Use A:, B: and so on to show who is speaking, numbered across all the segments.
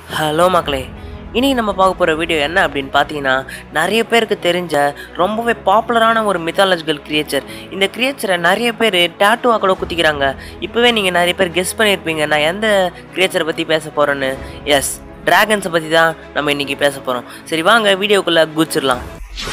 A: hello மக்களே இன்றைக்கி நம்ம பார்க்க போகிற வீடியோ என்ன அப்படின்னு பார்த்தீங்கன்னா நிறைய பேருக்கு தெரிஞ்ச ரொம்பவே பாப்புலரான ஒரு மித்தாலஜிக்கல் கிரியேச்சர் இந்த கிரியேச்சரை நிறைய பேர் டேட்டுவாக கூட குத்திக்கிறாங்க இப்போவே நீங்கள் நிறைய பேர் கெஸ் பண்ணியிருப்பீங்க நான் எந்த கிரியேச்சரை பற்றி பேச போகிறேன்னு எஸ் டிராகன்ஸை பற்றி தான் நம்ம இன்றைக்கி பேச போகிறோம் சரி வாங்க வீடியோக்குள்ளே குச்சிடலாம்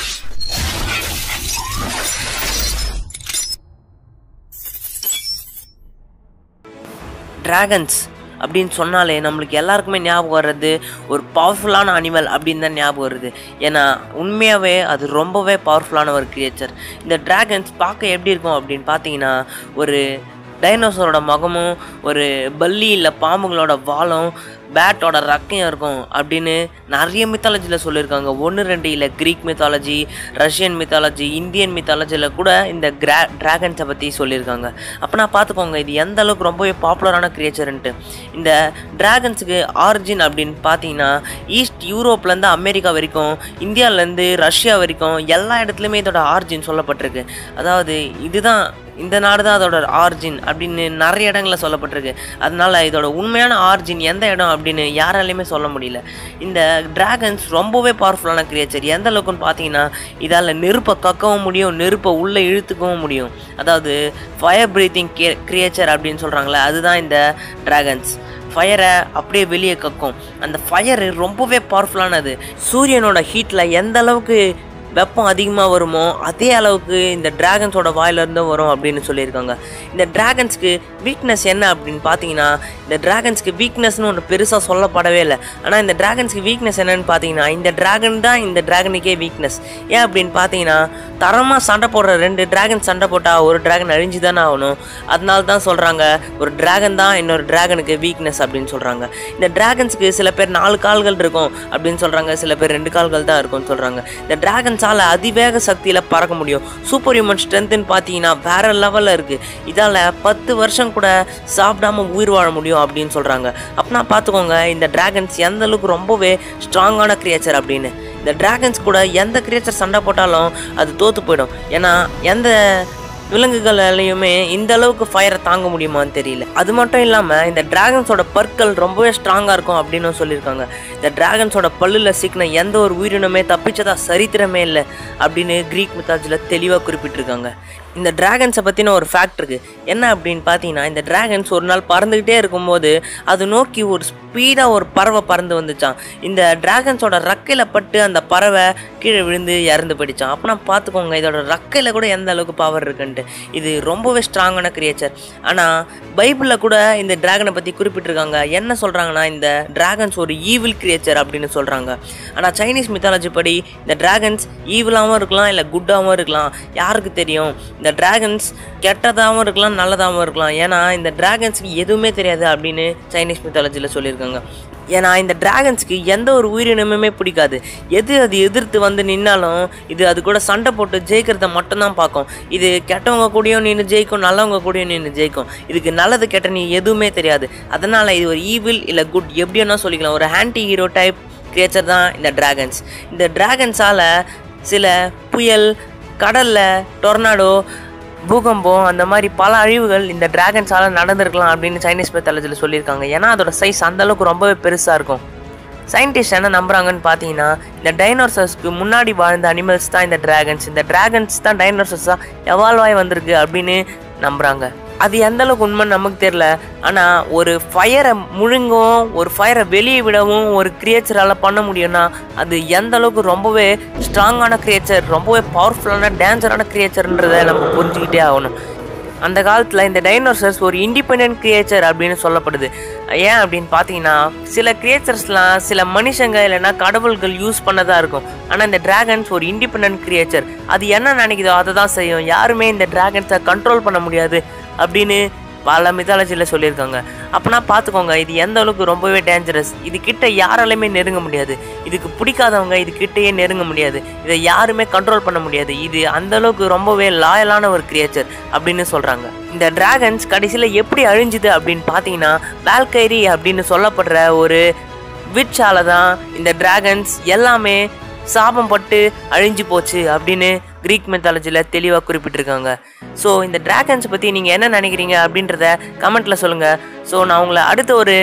A: டிராகன்ஸ் அப்படின்னு சொன்னாலே நம்மளுக்கு எல்லாருக்குமே ஞாபகம் வர்றது ஒரு பவர்ஃபுல்லான அனிமல் அப்படின்னு தான் ஞாபகம் வருது ஏன்னா உண்மையாகவே அது ரொம்பவே பவர்ஃபுல்லான ஒரு கிரியேச்சர் இந்த டிராகன்ஸ் பார்க்க எப்படி இருக்கும் அப்படின்னு பார்த்தீங்கன்னா ஒரு டைனோசரோட முகமும் ஒரு பல்லி இல்லை பாம்புங்களோட வாலும் பேட்டோட ரக்கையும் இருக்கும் அப்படின்னு நிறைய மித்தாலஜியில் சொல்லியிருக்காங்க ஒன்று ரெண்டு இல்லை Greek mythology Russian mythology Indian மித்தாலஜியில் கூட இந்த கிரா ட்ராகன்ஸை பற்றி சொல்லியிருக்காங்க அப்போனா பார்த்துக்கோங்க இது எந்த அளவுக்கு ரொம்பவே பாப்புலரான கிரியேச்சர்ன்ட்டு இந்த டிராகன்ஸுக்கு ஆரிஜின் அப்படின்னு பார்த்தீங்கன்னா ஈஸ்ட் யூரோப்லேருந்து அமெரிக்கா வரைக்கும் இந்தியாவிலேருந்து ரஷ்யா வரைக்கும் எல்லா இடத்துலையுமே இதோட ஆரிஜின் சொல்லப்பட்டிருக்கு அதாவது இதுதான் இந்த நாடு தான் அதோட ஆரிஜின் அப்படின்னு நிறைய இடங்களில் சொல்லப்பட்டிருக்கு அதனால இதோட உண்மையான ஆரிஜின் எந்த இடம் அப்படின்னு யாராலையுமே சொல்ல முடியல இந்த டிராகன்ஸ் ரொம்பவே பவர்ஃபுல்லான கிரியேச்சர் எந்த அளவுக்குன்னு பார்த்தீங்கன்னா இதால் நெருப்பை கக்கவும் முடியும் நெருப்பை உள்ளே இழுத்துக்கவும் முடியும் அதாவது ஃபயர் பிரீத்திங் கிரியேச்சர் அப்படின்னு சொல்கிறாங்களே அதுதான் இந்த டிராகன்ஸ் ஃபயரை அப்படியே வெளியே கக்கும் அந்த ஃபயரு ரொம்பவே பவர்ஃபுல்லானது சூரியனோட ஹீட்டில் எந்த அளவுக்கு வெப்பம் அதிகமாக வருமோ அதே அளவுக்கு இந்த டிராகன்ஸோட வாயிலிருந்தும் வரும் அப்படின்னு சொல்லியிருக்காங்க இந்த டிராகன்ஸ்க்கு வீக்னஸ் என்ன அப்படின்னு பார்த்தீங்கன்னா இந்த டிராகன்ஸ்க்கு வீக்னஸ்னு ஒன்று பெருசாக சொல்லப்படவே இல்லை ஆனால் இந்த டிராகன்ஸ்க்கு வீக்னஸ் என்னன்னு பார்த்தீங்கன்னா இந்த டிராகன் தான் இந்த டிராகனுக்கே வீக்னஸ் ஏன் அப்படின்னு பார்த்தீங்கன்னா தரமாக சண்டை போடுற ரெண்டு டிராகன் சண்டை போட்டால் ஒரு டிராகன் அழிஞ்சு தானே ஆகணும் அதனால தான் சொல்கிறாங்க ஒரு டிராகன் தான் இன்னொரு டிராகனுக்கு வீக்னஸ் அப்படின்னு சொல்கிறாங்க இந்த டிராகன்ஸ்க்கு சில பேர் நாலு கால்கள் இருக்கும் அப்படின்னு சொல்கிறாங்க சில பேர் ரெண்டு கால்கள் தான் இருக்கும்னு சொல்கிறாங்க இந்த டிராகன்ஸால் அதிவேக சக்தியில் பறக்க முடியும் சூப்பர் ஹியூமன் ஸ்ட்ரென்த்துன்னு பார்த்தீங்கன்னா வேற லெவலில் இருக்குது இதால் பத்து வருஷம் கூட சாப்பிடாம உயிர் வாழ முடியும் அப்படின்னு சொல்கிறாங்க அப்படின்னா பார்த்துக்கோங்க இந்த டிராகன்ஸ் எந்த அளவுக்கு ரொம்பவே ஸ்ட்ராங்கான கிரியேச்சர் அப்படின்னு இந்த டிராகன்ஸ் கூட எந்த கிரியேச்சர் சண்டை போட்டாலும் அது தோற்று போயிடும் ஏன்னா எந்த விலங்குகளாலையுமே இந்த அளவுக்கு ஃபயரை தாங்க முடியுமான்னு தெரியல அது மட்டும் இல்லாமல் இந்த டிராகன்ஸோட பற்கள் ரொம்பவே ஸ்ட்ராங்காக இருக்கும் அப்படின்னு சொல்லியிருக்காங்க இந்த டிராகன்ஸோட பல்லில் சிக்கின எந்த ஒரு உயிரினமே தப்பிச்சதா சரித்திரமே இல்லை அப்படின்னு க்ரீக் மித்தாலஜியில் தெளிவாக குறிப்பிட்டிருக்காங்க இந்த டிராகன்ஸை பற்றின ஒரு ஃபேக்ட் இருக்குது என்ன அப்படின்னு பார்த்தீங்கன்னா இந்த டிராகன்ஸ் ஒரு நாள் பறந்துக்கிட்டே இருக்கும்போது அது நோக்கி ஒரு ஸ்பீடாக ஒரு பறவை பறந்து வந்துச்சான் இந்த டிராகன்ஸோட ரக்கையில் பட்டு அந்த பறவை கீழே விழுந்து இறந்து போயிடுச்சான் அப்போனா பார்த்துக்கோங்க இதோட ரக்கையில் கூட எந்த அளவுக்கு பவர் இருக்குன்ட்டு இது ரொம்பவே ஸ்ட்ராங்கான கிரியேச்சர் ஆனால் பைபிளில் கூட இந்த டிராகனை பற்றி குறிப்பிட்டிருக்காங்க என்ன சொல்கிறாங்கன்னா இந்த டிராகன்ஸ் ஒரு ஈவில் கிரியேச்சர் அப்படின்னு சொல்கிறாங்க ஆனால் சைனீஸ் மித்தாலஜி படி இந்த டிராகன்ஸ் ஈவிலாகவும் இருக்கலாம் இல்லை குட்டாகவும் இருக்கலாம் யாருக்கு தெரியும் இந்த டிராகன்ஸ் கெட்டதாகவும் இருக்கலாம் நல்லதாகவும் இருக்கலாம் ஏன்னா இந்த டிராகன்ஸ்க்கு எதுவுமே தெரியாது அப்படின்னு சைனீஸ் மித்தாலஜியில் சொல்லியிருக்காங்க ஏன்னா இந்த டிராகன்ஸ்க்கு எந்த ஒரு உயிரினமுமே பிடிக்காது எது அது எதிர்த்து வந்து நின்னாலும் இது அது கூட சண்டை போட்டு ஜெயிக்கிறத மட்டும்தான் பார்க்கும் இது கெட்டவங்க கூடயும் நின்று ஜெயிக்கும் நல்லவங்க கூடயும் நின்று ஜெயிக்கும் இதுக்கு நல்லது கெட்ட நீ எதுவுமே தெரியாது அதனால் இது ஒரு ஈவில் இல்லை குட் எப்படி வேணால் சொல்லிக்கலாம் ஒரு ஆன்டி ஹீரோ டைப் கிரியேச்சர் தான் இந்த டிராகன்ஸ் இந்த டிராகன்ஸால் சில புயல் கடலில் டொர்னாடோ பூகம்பம் அந்த மாதிரி பல அழிவுகள் இந்த டிராகன்ஸால் நடந்திருக்கலாம் அப்படின்னு சைனீஸ் மெத்தாலஜியில் சொல்லியிருக்காங்க ஏன்னா அதோட சைஸ் அந்தளவுக்கு ரொம்பவே பெருசாக இருக்கும் சயின்டிஸ்ட் என்ன நம்புறாங்கன்னு பார்த்தீங்கன்னா இந்த டைனோசர்ஸ்க்கு முன்னாடி வாழ்ந்த அனிமல்ஸ் தான் இந்த டிராகன்ஸ் இந்த டிராகன்ஸ் தான் டைனோசர்ஸாக எவால்வ் ஆகி வந்திருக்கு அப்படின்னு நம்புகிறாங்க அது எந்த அளவுக்கு உண்மைன்னு நமக்கு தெரில ஆனால் ஒரு ஃபயரை முழுங்கவும் ஒரு ஃபயரை வெளியே விடவும் ஒரு கிரியேச்சரால் பண்ண முடியும்னா அது எந்த அளவுக்கு ரொம்பவே ஸ்ட்ராங்கான கிரியேச்சர் ரொம்பவே பவர்ஃபுல்லான டேஞ்சரான கிரியேச்சர்ன்றதை நம்ம புரிஞ்சுக்கிட்டே ஆகணும் அந்த காலத்தில் இந்த டைனோசர்ஸ் ஒரு இண்டிபெண்ட் கிரியேச்சர் அப்படின்னு சொல்லப்படுது ஏன் அப்படின்னு பார்த்தீங்கன்னா சில கிரியேச்சர்ஸ்லாம் சில மனுஷங்க இல்லைன்னா கடவுள்கள் யூஸ் பண்ணதாக இருக்கும் ஆனால் இந்த டிராகன்ஸ் ஒரு இண்டிபெண்ட் கிரியேச்சர் அது என்ன நினைக்குதோ அதை தான் செய்யும் யாருமே இந்த டிராகன்ஸை கண்ட்ரோல் பண்ண முடியாது அப்படின்னு பல மித்தாலஜியில் சொல்லியிருக்காங்க அப்போனா பார்த்துக்கோங்க இது எந்த அளவுக்கு ரொம்பவே டேஞ்சரஸ் இது கிட்ட யாராலையுமே நெருங்க முடியாது இதுக்கு பிடிக்காதவங்க இது கிட்டேயே நெருங்க முடியாது இதை யாருமே கண்ட்ரோல் பண்ண முடியாது இது அந்த அளவுக்கு ரொம்பவே லாயலான ஒரு கிரியேச்சர் அப்படின்னு சொல்கிறாங்க இந்த டிராகன்ஸ் கடைசியில் எப்படி அழிஞ்சுது அப்படின்னு பார்த்தீங்கன்னா பால்கைரி அப்படின்னு சொல்லப்படுற ஒரு விட்சால தான் இந்த டிராகன்ஸ் எல்லாமே சாபம் பட்டு அழிஞ்சு போச்சு அப்படின்னு க்ரீக் மெத்தாலஜியில் தெளிவாக குறிப்பிட்டிருக்காங்க ஸோ இந்த டிராகன்ஸ் பற்றி நீங்கள் என்ன நினைக்கிறீங்க அப்படின்றத கமெண்ட்டில் சொல்லுங்கள் ஸோ நான் உங்களை அடுத்த ஒரு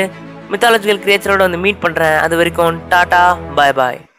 A: மித்தாலஜிக்கல் கிரியேச்சரோட வந்து மீட் பண்ணுறேன் அது வரைக்கும் டாடா பாய் பாய்